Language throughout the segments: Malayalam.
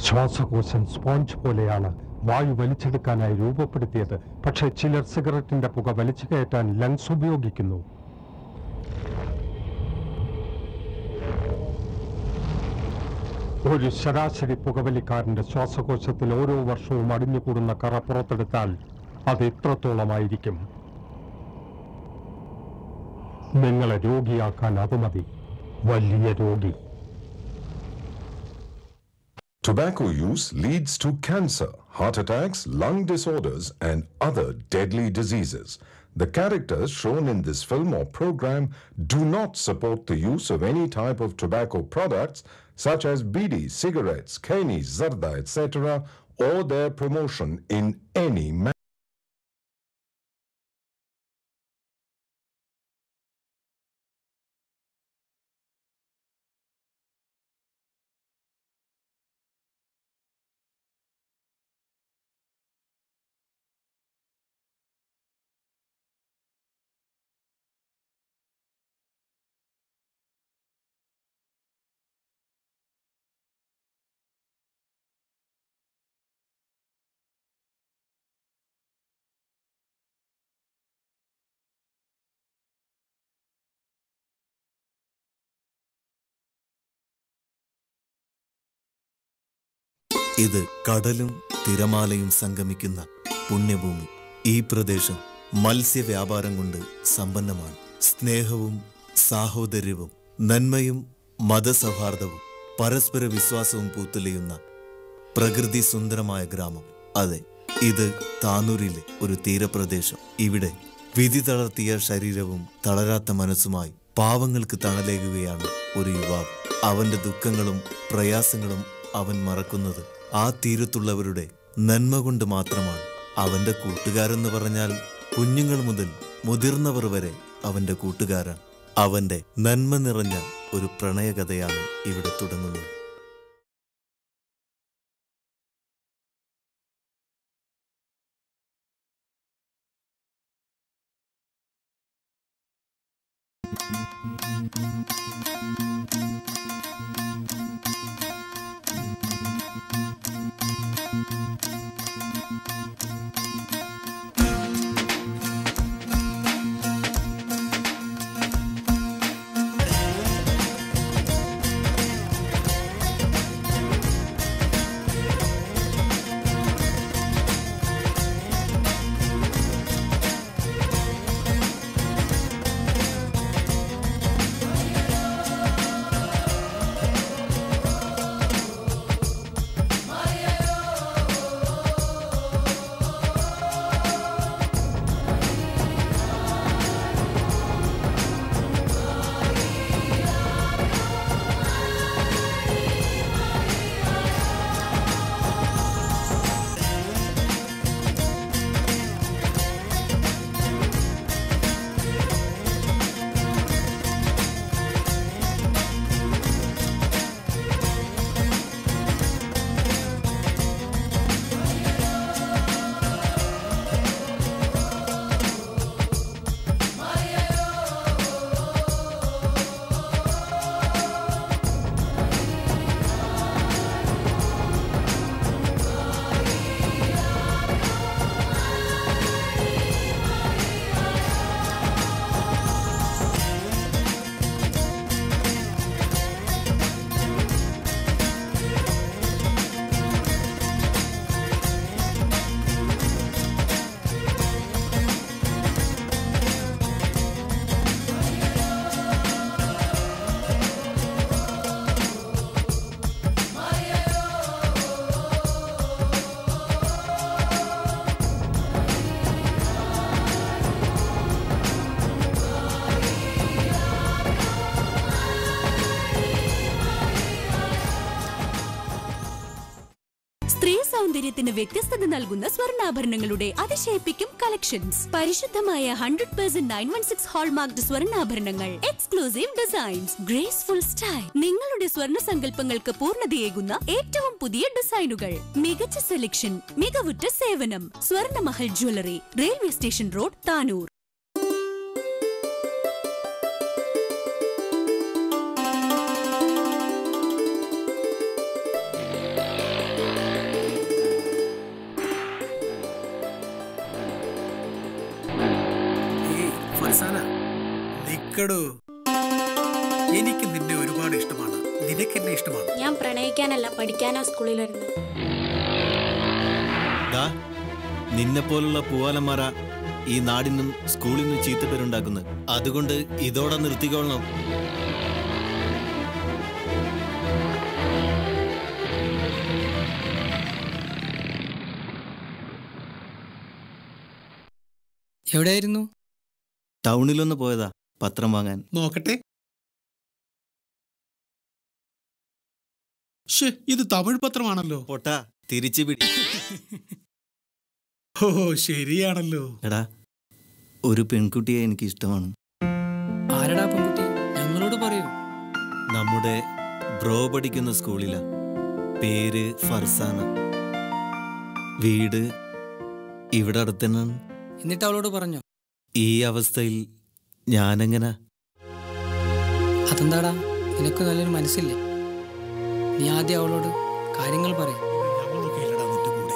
ശ്വാസകോശം സ്പോഞ്ച് പോലെയാണ് വായു വലിച്ചെടുക്കാനായി രൂപപ്പെടുത്തിയത് പക്ഷേ ചിലർ സിഗരറ്റിന്റെ പുക വലിച്ചു കയറ്റാൻ ലങ്സ് ഉപയോഗിക്കുന്നു ഒരു ശരാശരി പുകവലിക്കാരന്റെ ശ്വാസകോശത്തിൽ ഓരോ വർഷവും അടിഞ്ഞുകൂടുന്ന കറ പുറത്തെടുത്താൽ അത് എത്രത്തോളമായിരിക്കും നിങ്ങളെ രോഗിയാക്കാൻ അത് മതി വലിയ രോഗി Tobacco use leads to cancer, heart attacks, lung disorders, and other deadly diseases. The characters shown in this film or program do not support the use of any type of tobacco products such as bidi, cigarettes, kani, zarda, etc., or their promotion in any manner. ഇത് കടലും തിരമാലയും സംഗമിക്കുന്ന പുണ്യഭൂമി ഈ പ്രദേശം മത്സ്യവ്യാപാരം കൊണ്ട് സമ്പന്നമാണ് സ്നേഹവും സാഹോദര്യവും നന്മയും മതസൗഹാർദ്ദവും പരസ്പര വിശ്വാസവും പൂത്തുലയുന്ന പ്രകൃതി സുന്ദരമായ ഗ്രാമം അതെ ഇത് താനൂരിലെ ഒരു തീരപ്രദേശം ഇവിടെ വിധി തളർത്തിയ ശരീരവും തളരാത്ത മനസ്സുമായി പാവങ്ങൾക്ക് തണലേകുകയാണ് ഒരു യുവാവ് അവന്റെ ദുഃഖങ്ങളും പ്രയാസങ്ങളും അവൻ മറക്കുന്നത് ആ തീരത്തുള്ളവരുടെ നന്മ കൊണ്ട് മാത്രമാണ് അവന്റെ കൂട്ടുകാരെന്ന് പറഞ്ഞാൽ കുഞ്ഞുങ്ങൾ മുതൽ മുതിർന്നവർ വരെ അവന്റെ കൂട്ടുകാരാണ് അവന്റെ നന്മ നിറഞ്ഞ ഒരു പ്രണയകഥയാണ് ഇവിടെ തുടങ്ങുന്നത് സ്ത്രീ സൗന്ദര്യത്തിന് വ്യത്യസ്തത നൽകുന്ന സ്വർണ്ണാഭരണങ്ങളുടെ അതിശയിപ്പിക്കും കളക്ഷൻസ് പരിശുദ്ധമായ hundred percent nine one six hallmark സ്വർണ്ണാഭരണങ്ങൾ എക്സ്ക്ലൂസീവ് ഡിസൈൻസ് ഗ്രേസ്ഫുൾ സ്റ്റൈൽ നിങ്ങളുടെ സ്വർണ്ണ സങ്കല്പങ്ങൾക്ക് പൂർണ്ണതയേകുന്ന ഏറ്റവും പുതിയ ഡിസൈനുകൾ മികച്ച സെലക്ഷൻ മികവുറ്റ സേവനം Swarnamahal jewellery railway station road Tanur Farsana നിക്കടൂ എനിക്ക് നിന്നെ ഒരുപാട് ഇഷ്ടമാണ് നിനക്ക് എന്നെ ഇഷ്ടമാണ് ഞാൻ പ്രണയിക്കാനല്ല പഠിക്കാനാ സ്കൂളിൽ വരുന്നത് ദാ നിന്നെപ്പോലുള്ള പൂവാലന്മാര ഈ നാടിനും സ്കൂളിനും ചീത്തപ്പേരുണ്ടാക്കുന്നത് അതുകൊണ്ട് ഇതോടെ നിർത്തിക്കൊള്ളണം എവിടെയായിരുന്നു ടൗണിലൊന്ന് പോയതാ പത്രം വാങ്ങാൻ നോക്കട്ടെ ശ്ശേ, ഇത് തമിഴ് പത്രമാണല്ലോ പൊട്ടാ തിരിച്ചു പിടി ഓ ശരിയാണല്ലോ എടാ ഒരു പെൺകുട്ടിയെ എനിക്ക് ഇഷ്ടമാണ് ആരടാ പെൺകുട്ടി ഞങ്ങളോട് പറയൂ നമ്മുടെ ബ്രോ പഠിക്കുന്ന സ്കൂളിലാ പേര് ഫർസാന വീട് ഇവിടെ അടുത്തന്നാണ് എന്നിട്ട് അവളോട് പറഞ്ഞോ ഈ അവസ്ഥയിൽ ഞാനെങ്ങനെ അതെന്താടാ നിനക്ക് നല്ലൊരു മനസ്സില്ലേ നീ ആദ്യം അവളോട് കാര്യങ്ങൾ പറയും ഞങ്ങളൊക്കെ ഇല്ലടാ നിന്റെ കൂടെ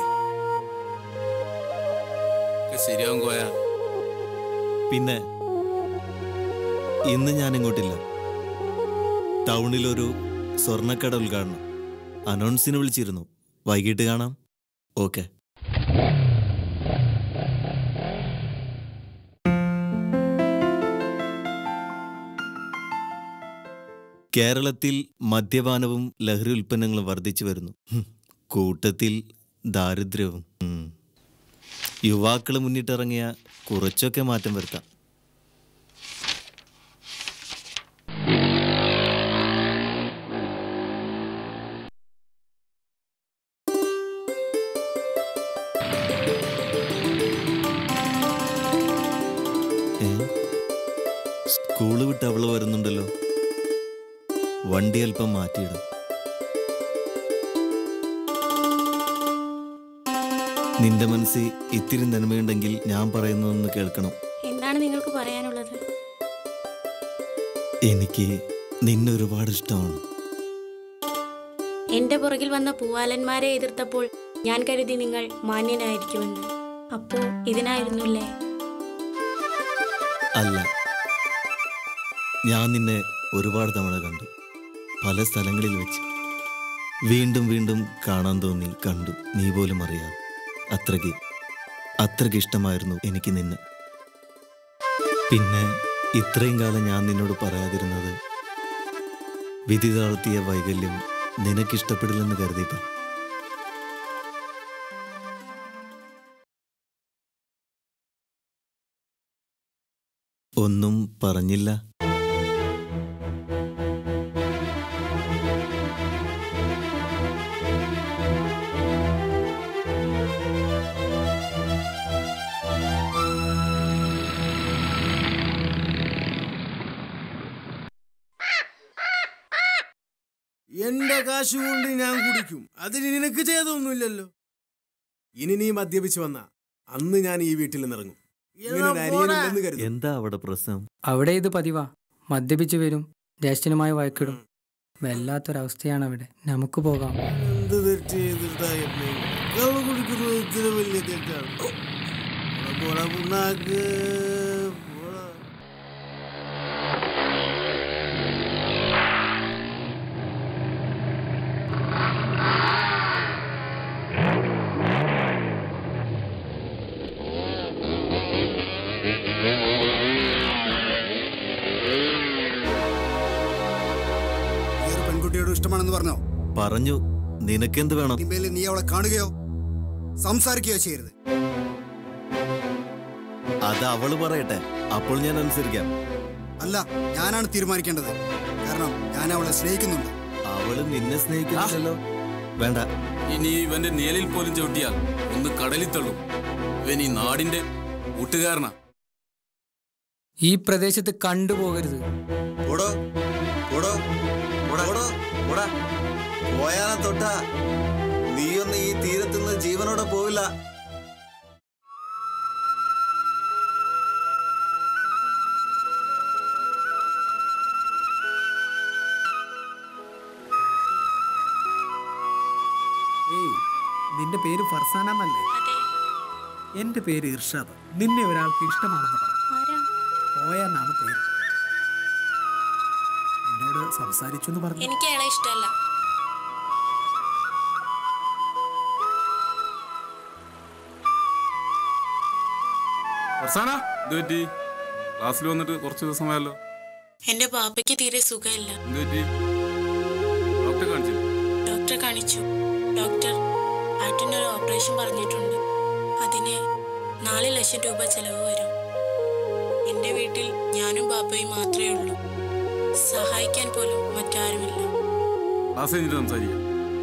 ശരിയാവും കോയ പിന്നെ ഇന്ന് ഞാൻ ഇങ്ങോട്ടില്ല ടൗണിലൊരു സ്വർണ്ണക്കട ഉദ്ഘാടനം അനൗൺസിന് വിളിച്ചിരുന്നു വൈകിട്ട് കാണാം ഓക്കെ കേരളത്തിൽ മദ്യപാനവും ലഹരി ഉൽപ്പന്നങ്ങളും വർദ്ധിച്ചു വരുന്നു ഹും, കൂട്ടത്തിൽ ദാരിദ്ര്യവും ഉം. യുവാക്കൾ മുന്നിട്ടിറങ്ങിയ കുറച്ചൊക്കെ മാറ്റം വരുത്താം ഏ? സ്കൂള് വിട്ട് അവള് വരുന്നുണ്ടല്ലോ വണ്ടി അല്പം മാറ്റിയിടും നിന്റെ മനസ്സിൽ ഇത്തിരി നന്മയുണ്ടെങ്കിൽ ഞാൻ പറയുന്നതൊന്ന് കേൾക്കണം എന്താണ് നിങ്ങൾക്ക് പറയാനുള്ളത് എനിക്ക് നിന്നെ ഒരുപാട് ഇഷ്ടമാണ് എന്റെ പുറകിൽ വന്ന പൂവാലന്മാരെ എതിർത്തപ്പോൾ ഞാൻ കരുതി നിങ്ങൾ മാന്യനായിരിക്കുമെന്ന് അപ്പോ ഇതിനായിരുന്നില്ലേ അല്ല ഞാൻ നിന്നെ ഒരുപാട് തവണ കണ്ടു പല സ്ഥലങ്ങളിൽ വെച്ച് വീണ്ടും വീണ്ടും കാണാൻ തോന്നി കണ്ടു നീ പോലും അറിയാം അത്രയ്ക്ക് അത്രയ്ക്ക് ഇഷ്ടമായിരുന്നു എനിക്ക് നിന്നെ പിന്നെ ഇത്രയും കാലം ഞാൻ നിന്നോട് പറയാതിരുന്നത് വിധി താഴ്ത്തിയ വൈകല്യം നിനക്കിഷ്ടപ്പെടില്ലെന്ന് കരുതിയിട്ടാ ഒന്നും പറഞ്ഞില്ല എന്റെ കാശ് കൊണ്ട് ഞാൻ കുടിക്കും അതിന് നിനക്ക് ചെയ്തൊന്നുമില്ലല്ലോ ഇനി നീ മദ്യപിച്ചു വന്ന അന്ന് ഞാൻ ഈ വീട്ടിൽ നിന്നിറങ്ങും ഇങ്ങനൊരു അനിയനില്ലെന്ന് കരുതും എന്താ അവിടെ പ്രശ്നം അവിടെ ഇത് പതിവാ മദ്യപിച്ച് വരും ജ്യേഷ്ഠനുമായി വഴക്കിടും വല്ലാത്തൊരവസ്ഥയാണ് അവിടെ നമുക്ക് പോകാം എന്ത് തെറ്റ് ചെയ്തിട്ടാ എന്നെ കള്ള് കുടിക്കുന്നത് ഇത്ര വലിയ തെറ്റാണ് പോടാ, പോടാ, പുണ്ണാക്ക്. പോടാ. ഈ ഒരു പെൺകുട്ടിയോട് ഇഷ്ടമാണെന്ന് പറഞ്ഞോ പറഞ്ഞു നിനക്കെന്ത് വേണം ഇനിമേൽ നീ അവളെ കാണുകയോ സംസാരിക്കുകയോ ചെയ്യരുത് അത് അവള് പറയട്ടെ അപ്പോൾ ഞാൻ അനുസരിക്കാം അല്ല ഞാനാണ് തീരുമാനിക്കേണ്ടത് കാരണം ഞാൻ അവളെ സ്നേഹിക്കുന്നുണ്ട് അവള് നിന്നെ സ്നേഹിക്കുന്നില്ലല്ലോ വേണ്ട ഇനി ഇവന്റെ നിഴലിൽ പോലും ചവിട്ടിയാൽ ഒന്ന് കടലിൽ തള്ളും ഇവൻ ഈ നാടിന്റെ കൂട്ടുകാരനാ ഈ പ്രദേശത്ത് കണ്ടുപോകരുത് ഓടോ ഓടോ ഓടോ ഓടാ പോയാനെ തൊട്ടാ നീയൊന്നും ഈ തീരത്തുനിന്ന് ജീവനോടെ പോവില്ല ഏയ് നിന്റെ പേര് ഫർസാന എന്നല്ലേ അതെ എന്റെ പേര് ഇർഷാദ് നിന്നെ ഒരാൾക്ക് ഇഷ്ടമാണെന്ന് പറഞ്ഞു ആരാ കോയ എന്നാണ് പേര് എന്നോട് സംസാരിച്ചു എന്ന് പറഞ്ഞു എനിക്ക് അയാളെ ഇഷ്ടമല്ല ഫർസാന എന്ത് പറ്റി ക്ലാസ്സിൽ വന്നിട്ട് കുറച്ച് ദിവസമായല്ലോ എന്റെ പാപ്പയ്ക്ക് തീരെ സുഖമില്ല എന്ത് പറ്റി ഡോക്ടറെ കാണിച്ചു ഡോക്ടറെ കാണിച്ചു ഡോക്ടർ ആറ്റിനൊരു ഓപ്പറേഷൻ പറഞ്ഞിട്ടുണ്ട് അതിന് നാല് ലക്ഷം രൂപ ചെലവ് വരും എന്റെ വീട്ടിൽ ഞാനും പാപ്പയും മാത്രമേ ഉള്ളൂ സഹായിക്കാൻ പോലും മറ്റാരുമില്ല ക്ലാസ് കഴിഞ്ഞിട്ട് സംസാരിക്കാം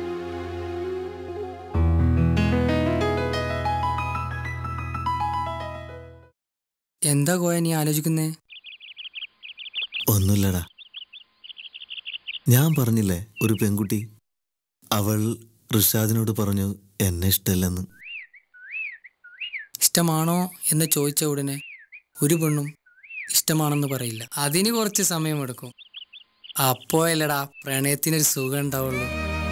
എന്താ കോയ നീ ആലോചിക്കുന്നേ ഒന്നുമില്ലടാ ഞാൻ പറഞ്ഞില്ലേ ഒരു പെൺകുട്ടി അവൾ റിഷാദിനോട് പറഞ്ഞു എന്നെ ഇഷ്ടമല്ലെന്ന് ഇഷ്ടമാണോ എന്ന് ചോദിച്ച ഉടനെ ഒരു പെണ്ണും ഇഷ്ടമാണെന്ന് പറയില്ല അതിന് കുറച്ച് സമയമെടുക്കും അപ്പോഴല്ലടാ പ്രണയത്തിനൊരു സുഖം ഉണ്ടാവുള്ളൂ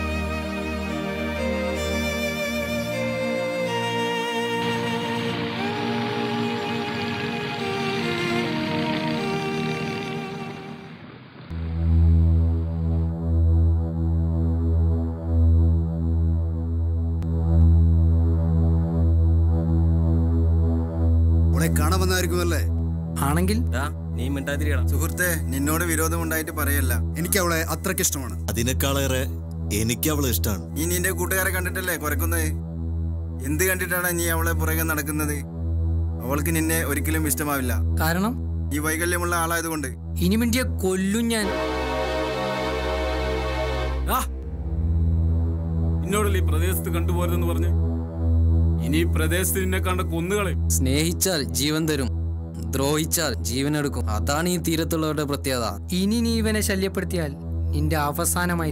അവളെ കാണാൻ വന്നായിരിക്കുമല്ലേ ആണെങ്കിൽ നീ മിണ്ടാതിരിയടാ സുഹൃത്തെ നിന്നോട് വിരോധമുണ്ടായിട്ട് പറയല്ല എനിക്ക് അവളെ അത്രയ്ക്ക് ഇഷ്ടമാണ് അതിനേക്കാളേറെ എനിക്ക് അവളെ ഇഷ്ടമാണ് നീ നിന്റെ കൂട്ടുകാരെ കണ്ടിട്ടല്ലേ കുറക്കുന്നത് എന്ത് കണ്ടിട്ടാണ് നീ അവളെ പുറകെ നടക്കുന്നത് അവൾക്ക് നിന്നെ ഒരിക്കലും ഇഷ്ടമാവില്ല കാരണം ഈ വൈകല്യമുള്ള ആളായതുകൊണ്ട് ഇനി മിണ്ടിയ കൊല്ലും ഞാൻ ആ എന്നോടല്ലേ ഈ പ്രദേശത്ത് കണ്ടുപോരുതെന്ന് പറഞ്ഞ് ഇനി ഈ പ്രദേശത്ത് നിന്നെ കണ്ട കൊന്നുകളയും സ്നേഹിച്ചാൽ ജീവൻ തരും ദ്രോഹിച്ചാൽ ജീവനെടുക്കും അതാണ് ഈ തീരത്തുള്ളവരുടെ പ്രത്യേകത ഇനി നീ ഇവനെ ശല്യപ്പെടുത്തിയാൽ നിന്റെ അവസാനമായി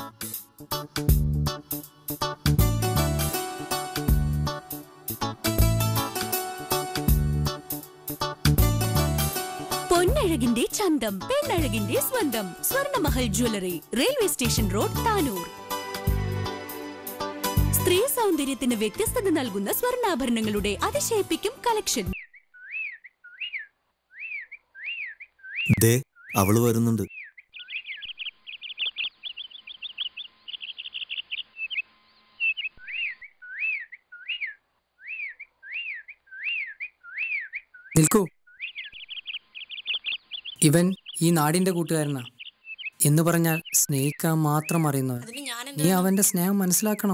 പൊന്നഴകിന്റെ ചന്തം പെണ്ണഴകിന്റെ സ്വന്തം Swarnamahal jewellery railway station road Tanur സ്ത്രീ സൗന്ദര്യത്തിന് വ്യത്യസ്തത നൽകുന്ന സ്വർണ്ണാഭരണങ്ങളുടെ അതിശയിപ്പിക്കും കളക്ഷൻ ദേ അവള് വരുന്നുണ്ട് നിൽക്കൂ ഇവൻ ഈ നാടിന്റെ കൂട്ടുകാരനാ എന്ന് പറഞ്ഞാൽ സ്നേഹിക്കാൻ മാത്രം അറിയുന്നവൻ അതിന് ഞാൻ നീ അവന്റെ സ്നേഹം മനസ്സിലാക്കണം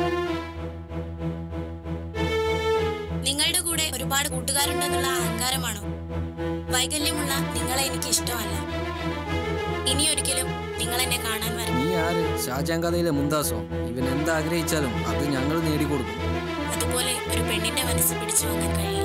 നിങ്ങളുടെ കൂടെ ഒരുപാട് കൂട്ടുകാരുണ്ടെന്നുള്ള അഹങ്കാരമാണോ വൈകല്യമുള്ള നിങ്ങളെ എനിക്ക് ഇഷ്ടമല്ല ഇനി ഒരിക്കലും നിങ്ങൾ എന്നെ കാണാൻ വരണം നീ ആര് ഷാജാൻ കഥയിലെ മുന്താസോ ഇവൻ എന്താഗ്രഹിച്ചാലും അത് ഞങ്ങൾ നേടിക്കൊടുക്കും അതുപോലെ ഒരു പെണ്ണിന്റെ മനസ്സ് പിടിച്ചു വാങ്ങാൻ കഴിയില്ല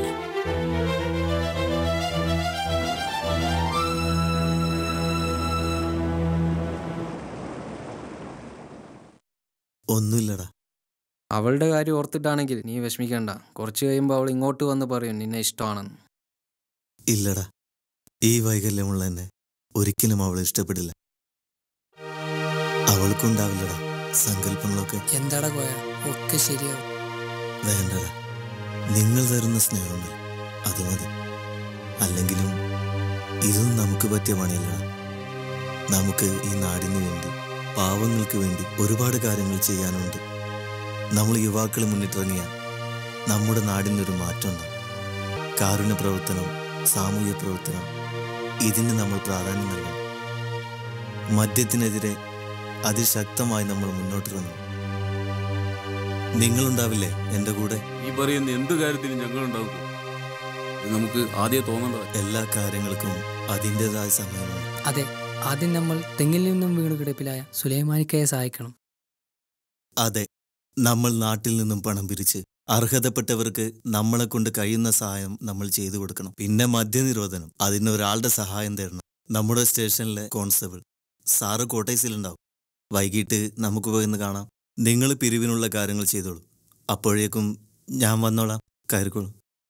ഒന്നുമില്ലടാ അവളുടെ കാര്യം ഓർത്തിട്ടാണെങ്കിൽ നീ വിഷമിക്കണ്ട കുറച്ച് കഴിയുമ്പോൾ അവൾ ഇങ്ങോട്ട് വന്ന് പറയും നിന്നെ ഇഷ്ടമാണെന്ന് ഇല്ലടാ ഈ വൈകല്യമുള്ള എന്നെ ഒരിക്കലും അവൾ ഇഷ്ടപ്പെടില്ല അവൾക്കുണ്ടാവില്ലടാ സങ്കല്പങ്ങളൊക്കെ എന്താടാ കോയ ഒക്കെ ശരിയാവും വേണ്ടടാ നിങ്ങൾ തരുന്ന സ്നേഹമുണ്ട് അത് മതി അല്ലെങ്കിലും ഇതൊന്നും നമുക്ക് പറ്റിയ പണിയല്ലടാ നമുക്ക് ഈ നാടിന് വേണ്ടി പാവങ്ങൾക്ക് വേണ്ടി ഒരുപാട് കാര്യങ്ങൾ ചെയ്യാനുണ്ട് നമ്മൾ യുവാക്കൾ മുന്നിട്ടിറങ്ങിയ നമ്മുടെ നാടിനൊരു മാറ്റമുണ്ട് കാരുണ്യ പ്രവർത്തനം സാമൂഹ്യ പ്രവർത്തനം ഇതിന് നമ്മൾ പ്രാധാന്യം നൽകണം മദ്യത്തിനെതിരെ അതിശക്തമായി നമ്മൾ മുന്നോട്ടിറങ്ങും നിങ്ങളുണ്ടാവില്ലേ എൻ്റെ കൂടെ ഈ പറയുന്ന എന്ത് കാര്യത്തിനും ഞങ്ങളുണ്ടാകും ഇത് നമുക്ക് ആദ്യം തോന്നേണ്ടത് എല്ലാ കാര്യങ്ങൾക്കും അതിൻ്റെതായ സമയമാണ് അതെ ആദ്യം നമ്മൾ തെങ്ങിൽ നിന്നും വീണു കിടപ്പിലായ സുലൈമാനിക്കയെ സഹായിക്കണം അതെ നമ്മൾ നാട്ടിൽ നിന്നും പണം പിരിച്ച് അർഹതപ്പെട്ടവർക്ക് നമ്മളെ കൊണ്ട് കഴിയുന്ന സഹായം നമ്മൾ ചെയ്തു കൊടുക്കണം പിന്നെ മദ്യനിരോധനം അതിന് ഒരാളുടെ സഹായം തരണം നമ്മുടെ സ്റ്റേഷനിലെ കോൺസ്റ്റബിൾ സാറ് കോട്ടേഴ്സിലുണ്ടാവും വൈകിട്ട് നമുക്ക് പോയിന്ന് കാണാം നിങ്ങൾ പിരിവിനുള്ള കാര്യങ്ങൾ ചെയ്തോളൂ അപ്പോഴേക്കും ഞാൻ വന്നോളാം കയറിക്കോളൂ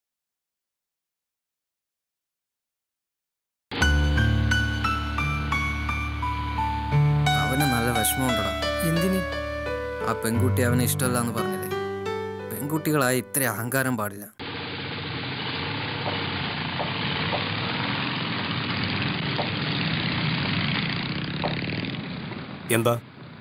അവന് നല്ല വിഷമമുണ്ടടാ എന്തിന് ആ പെൺകുട്ടി അവനെ ഇഷ്ടമല്ല എന്ന് പറഞ്ഞില്ലേ പെൺകുട്ടികളായി ഇത്ര അഹങ്കാരം പാടില്ല എന്താ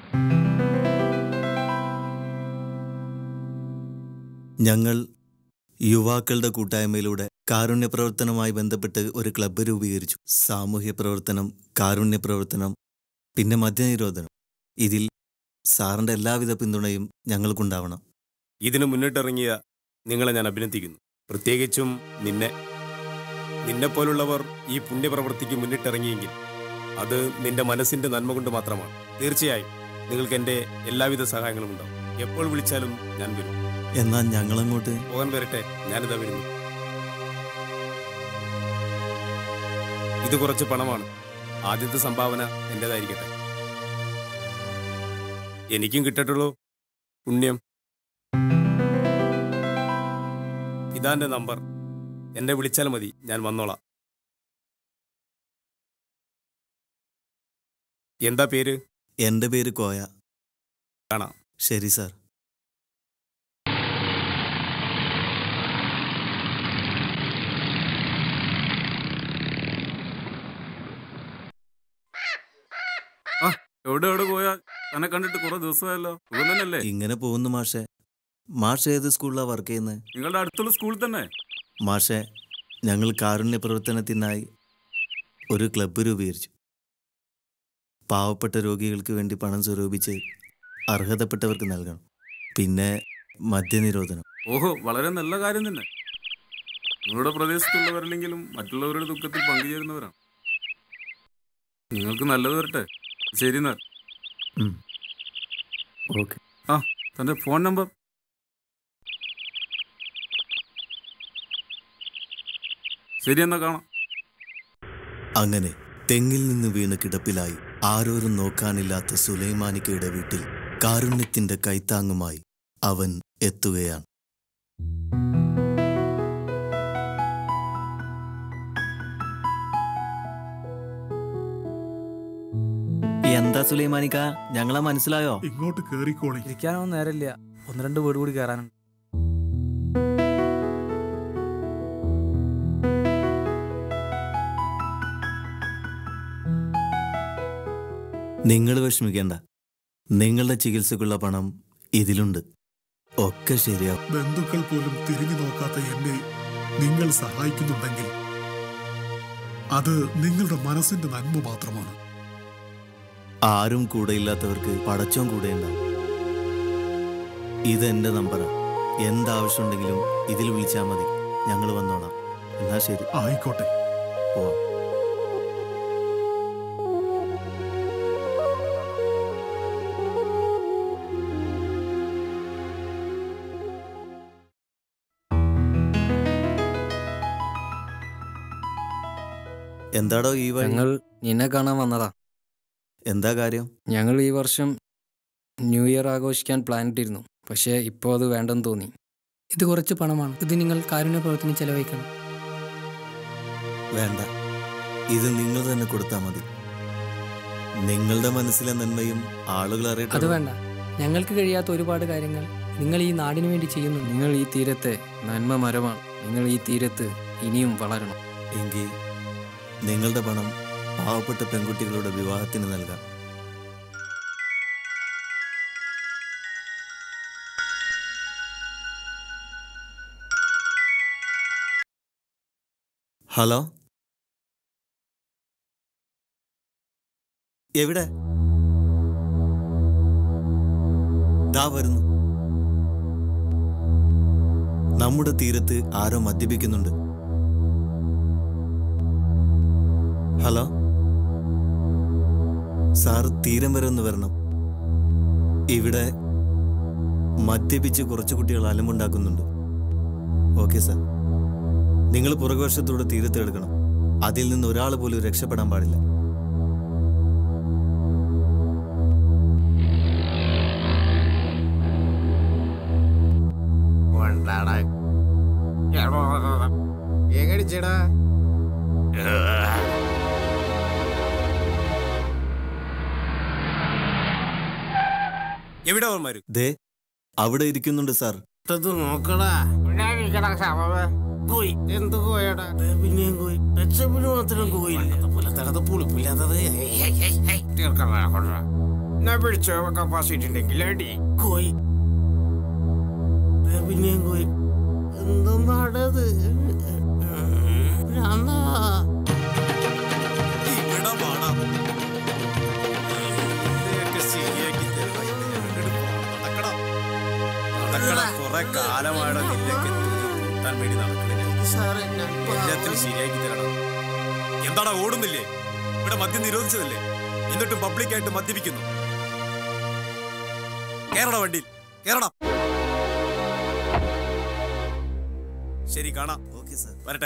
ഞങ്ങൾ യുവാക്കളുടെ കൂട്ടായ്മയിലൂടെ കാരുണ്യ പ്രവർത്തനവുമായി ബന്ധപ്പെട്ട് ഒരു ക്ലബ്ബ് രൂപീകരിച്ചു സാമൂഹ്യ പ്രവർത്തനം കാരുണ്യ പ്രവർത്തനം പിന്നെ മദ്യനിരോധനം ഇതിൽ സാറിന്റെ എല്ലാവിധ പിന്തുണയും ഞങ്ങൾക്കുണ്ടാവണം ഇതിന് മുന്നിട്ടിറങ്ങിയ നിങ്ങളെ ഞാൻ അഭിനന്ദിക്കുന്നു പ്രത്യേകിച്ചും നിന്നെ നിന്നെപ്പോലുള്ളവർ ഈ പുണ്യപ്രവൃത്തിക്ക് മുന്നിട്ടിറങ്ങിയെങ്കിൽ അത് നിന്റെ മനസ്സിന്റെ നന്മ കൊണ്ട് മാത്രമാണ് തീർച്ചയായും നിങ്ങൾക്ക് എൻ്റെ എല്ലാവിധ സഹായങ്ങളും ഉണ്ടാവും എപ്പോൾ വിളിച്ചാലും ഞാൻ വരും എന്നാൽ ഞങ്ങളങ്ങോട്ട് പോകാൻ വരട്ടെ ഞാനിതാ വരുന്നു ഇത് കുറച്ച് പണമാണ് ആദ്യത്തെ സംഭാവന എൻ്റെതായിരിക്കട്ടെ എനിക്കും കിട്ടട്ടുള്ളൂ പുണ്യം ഇതാ എൻ്റെ നമ്പർ എന്നെ വിളിച്ചാൽ മതി ഞാൻ വന്നോളാം എന്താ പേര് എൻ്റെ പേര് കോയ കാണാം ശരി സാർ ആ എവിടെ എവിടെ പോയാ തന്നെ കണ്ടിട്ട് കുറെ ദിവസമായല്ലോ സുഖം തന്നെയല്ലേ ഇങ്ങനെ പോകുന്നു മാഷെ മാഷ് ഏത് സ്കൂളിലാണ് വർക്ക് ചെയ്യുന്നത് നിങ്ങളുടെ അടുത്തുള്ള സ്കൂളിൽ തന്നെ മാഷെ ഞങ്ങൾ കാരുണ്യ പ്രവർത്തനത്തിനായി ഒരു ക്ലബ്ബ് രൂപീകരിച്ചു പാവപ്പെട്ട രോഗികൾക്ക് വേണ്ടി പണം സ്വരൂപിച്ച് അർഹതപ്പെട്ടവർക്ക് നൽകണം പിന്നെ മദ്യനിരോധനം ഓഹോ വളരെ നല്ല കാര്യം തന്നെ നിങ്ങളുടെ പ്രദേശത്തുള്ളവരല്ലെങ്കിലും മറ്റുള്ളവരുടെ ദുഃഖത്തിൽ പങ്കുചേരുന്നവരാണ് നിങ്ങൾക്ക് നല്ലത് വരട്ടെ ശരി എന്നാൽ ഓക്കെ ആ തന്റെ ഫോൺ നമ്പർ ശരി എന്നാ കാണാം അങ്ങനെ തെങ്ങിൽ നിന്ന് വീണ് കിടപ്പിലായി ആരോരും നോക്കാനില്ലാത്ത സുലൈമാനിക്കയുടെ വീട്ടിൽ കാരുണ്യത്തിന്റെ കൈത്താങ്ങുമായി അവൻ എത്തുകയാണ് എന്താ സുലൈമാനിക്ക ഞങ്ങളെ മനസ്സിലായോ ഇങ്ങോട്ട് കേറിക്കോളി ഇരിക്കാനൊന്നും നേരമില്ല ഒന്ന് രണ്ട് വീട് കൂടി കയറാനുണ്ട് നിങ്ങൾ വിഷമിക്കേണ്ട നിങ്ങളുടെ ചികിത്സക്കുള്ള പണം ഇതിലുണ്ട് ഒക്കെ ശരിയാവും ബന്ധുക്കൾ പോലും തിരിഞ്ഞു നോക്കാത്ത എന്നെ നിങ്ങൾ സഹായിക്കുന്നുണ്ടെങ്കിൽ അത് നിങ്ങളുടെ മനസ്സിന്റെ നന്മ മാത്രമാണ് ആരും കൂടെയില്ലാത്തവർക്ക് പടച്ചോൻ കൂടെയുണ്ടാവും ഇത് എന്റെ നമ്പറാ എന്താവശ്യമുണ്ടെങ്കിലും ഇതിൽ വിളിച്ചാൽ മതി ഞങ്ങൾ വന്നോളാം എന്നാ ശരി ആയിക്കോട്ടെ പോവാം എന്താടോ ഈ വഴി ഞങ്ങൾ നിന്നെ കാണാൻ വന്നതാ എന്താ കാര്യം ഞങ്ങൾ ഈ വർഷം ന്യൂ ഇയർ ആഘോഷിക്കാൻ പ്ലാൻ ഇട്ടിരുന്നു പക്ഷേ ഇപ്പോൾ അത് വേണ്ടെന്ന് തോന്നി ഇത് കുറച്ച് പണമാണ് ഇത് നിങ്ങൾ കാരുണ്യ പ്രവർത്തനം ചെലവഴിക്കണം വേണ്ട ഇത് നിങ്ങൾ തന്നെ കൊടുത്താൽ മതി നിങ്ങളുടെ മനസ്സിലെ നന്മയും ആളുകൾ അത് അറിയട്ടെ വേണ്ട ഞങ്ങൾക്ക് കഴിയാത്ത ഒരുപാട് കാര്യങ്ങൾ നിങ്ങൾ ഈ നാടിനു വേണ്ടി ചെയ്യുന്നുണ്ട് നിങ്ങൾ ഈ തീരത്തെ നന്മ മരമാണ് നിങ്ങൾ ഈ തീരത്ത് ഇനിയും വളരണം എങ്കിൽ നിങ്ങളുടെ പണം പാവപ്പെട്ട പെൺകുട്ടികളുടെ വിവാഹത്തിന് നൽകാം ഹലോ എവിടെ ദാ വരുന്നു നമ്മുടെ തീരത്ത് ആരോ മദ്യപിക്കുന്നുണ്ട് ഹലോ സാർ തീരം വരെ ഒന്ന് വരണം ഇവിടെ മദ്യപിച്ച് കുറച്ച് കുട്ടികൾ അലമ്പുണ്ടാക്കുന്നുണ്ട് ഓക്കെ സാർ നിങ്ങൾ പുറകുവശത്തൂടെ തീരത്ത് എടുക്കണം അതിൽ നിന്ന് ഒരാൾ പോലും രക്ഷപ്പെടാൻ പാടില്ല എങ്ങടിച്ചേടാ എവിടെ അവന്മാര് ദേ അവിടെ ഇരിക്കുന്നുണ്ട് സാർ ഇത് നോക്കടാ കോയി എന്ത് കോയടാ ദേ പിന്നെയും കോയി രക്ഷപ്പിന് മാത്രം കോയില്ല പോലെ തടത്ത് പുളിപ്പില്ലാത്തത് എന്നാ പിടിച്ചോ കപ്പാസിറ്റി ഉണ്ടെങ്കിൽ അടി കോയി ദേ പിന്നെയും കോയി എന്തൊന്നാടത് ഭ്രാന്താ. ഇവിടെ വാടാ. നിന്നെയൊക്കെ ശരിയാക്കി തരണം. ഇത് ഇങ്ങോട്ട് പോ. നടക്കടാ. നടക്കടാ. കുറെ കാലമായിട്ട് നിന്നെയൊക്കെ കൂട്ടാൻ വേണ്ടി നടക്കണേ സാറേ ഞാൻ എല്ലാത്തിനും ശരിയാക്കി തരണം എന്താടാ ഓടുന്നില്ലേ ഇവിടെ മദ്യം നിരോധിച്ചതല്ലേ എന്നിട്ടും പബ്ലിക്കായിട്ട് മദ്യപിക്കുന്നു കേരള വണ്ടിയിൽ കേരള ശരി കാണാം ഓക്കെ സാർ വരട്ടെ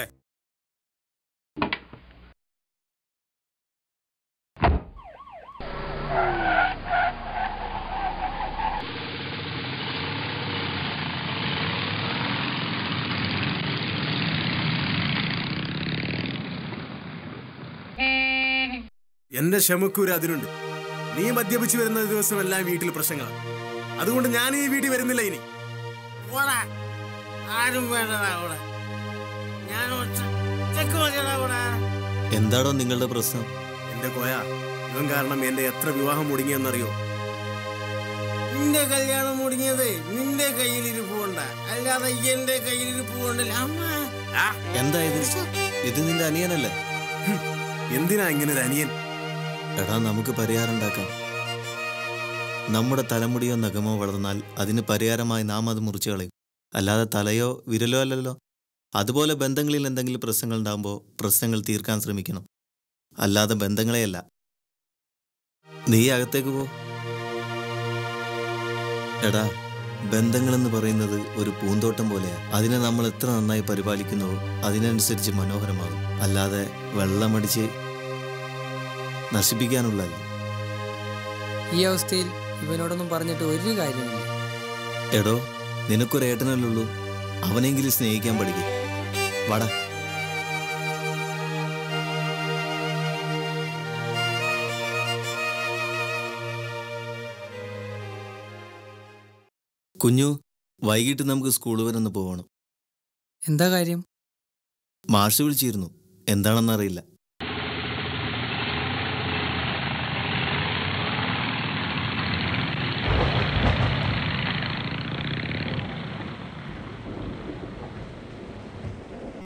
എന്റെ ക്ഷമക്കൂര് അതിനുണ്ട് നീ മദ്യപിച്ചു വരുന്ന ദിവസമെല്ലാം വീട്ടിൽ പ്രശ്നങ്ങളാണ് അതുകൊണ്ട് ഞാൻ ഈ വീട്ടിൽ വരുന്നില്ല ഇനി പോടാ ആരും വേണ്ടടാ അവിടെ ഞാൻ ഒറ്റക്ക് മതിയടാ അവിടെ എന്താടോ നിങ്ങളുടെ പ്രശ്നം എന്റെ കോയ ഇവൻ കാരണം എന്റെ എത്ര വിവാഹം മുടങ്ങിയെന്നറിയോ നിന്റെ കല്യാണം മുടങ്ങിയത് നിന്റെ കയ്യിലിരിപ്പ് കൊണ്ട അല്ലാതെ എന്റെ കയ്യിലിരിപ്പ് കൊണ്ടല്ല അമ്മ എന്താ ഇത് ഇത് നിന്റെ അനിയനല്ലേ എന്തിനാ ഇങ്ങനെ ഒരു അനിയൻ എടാ നമുക്ക് പരിഹാരം ഉണ്ടാക്കാം നമ്മുടെ തലമുടിയോ നഖമോ വളർന്നാൽ അതിന് പരിഹാരമായി നാം അത് മുറിച്ചു കളയും അല്ലാതെ തലയോ വിരലോ അല്ലല്ലോ അതുപോലെ ബന്ധങ്ങളിൽ എന്തെങ്കിലും പ്രശ്നങ്ങൾ ഉണ്ടാകുമ്പോൾ പ്രശ്നങ്ങൾ തീർക്കാൻ ശ്രമിക്കണം അല്ലാതെ ബന്ധങ്ങളെയല്ല നീ അകത്തേക്ക് പോ എടാ ബന്ധങ്ങളെന്ന് പറയുന്നത് ഒരു പൂന്തോട്ടം പോലെയാ അതിനെ നമ്മൾ എത്ര നന്നായി പരിപാലിക്കുന്നുവോ അതിനനുസരിച്ച് മനോഹരമാകും അല്ലാതെ വെള്ളമടിച്ച് നശിപ്പിക്കാനുള്ളതല്ല ഈ അവസ്ഥയിൽ ഇവനോടൊന്നും പറഞ്ഞിട്ട് ഒരു കാര്യമില്ല എടോ നിനക്കൊരു ഏട്ടനല്ലുള്ളൂ അവനെങ്കിലും സ്നേഹിക്കാൻ പഠിക്കും വാടാ കുഞ്ഞു വൈകിട്ട് നമുക്ക് സ്കൂൾ വരെ ഒന്ന് പോകണം എന്താ കാര്യം മാഷ് വിളിച്ചിരുന്നു എന്താണെന്നറിയില്ല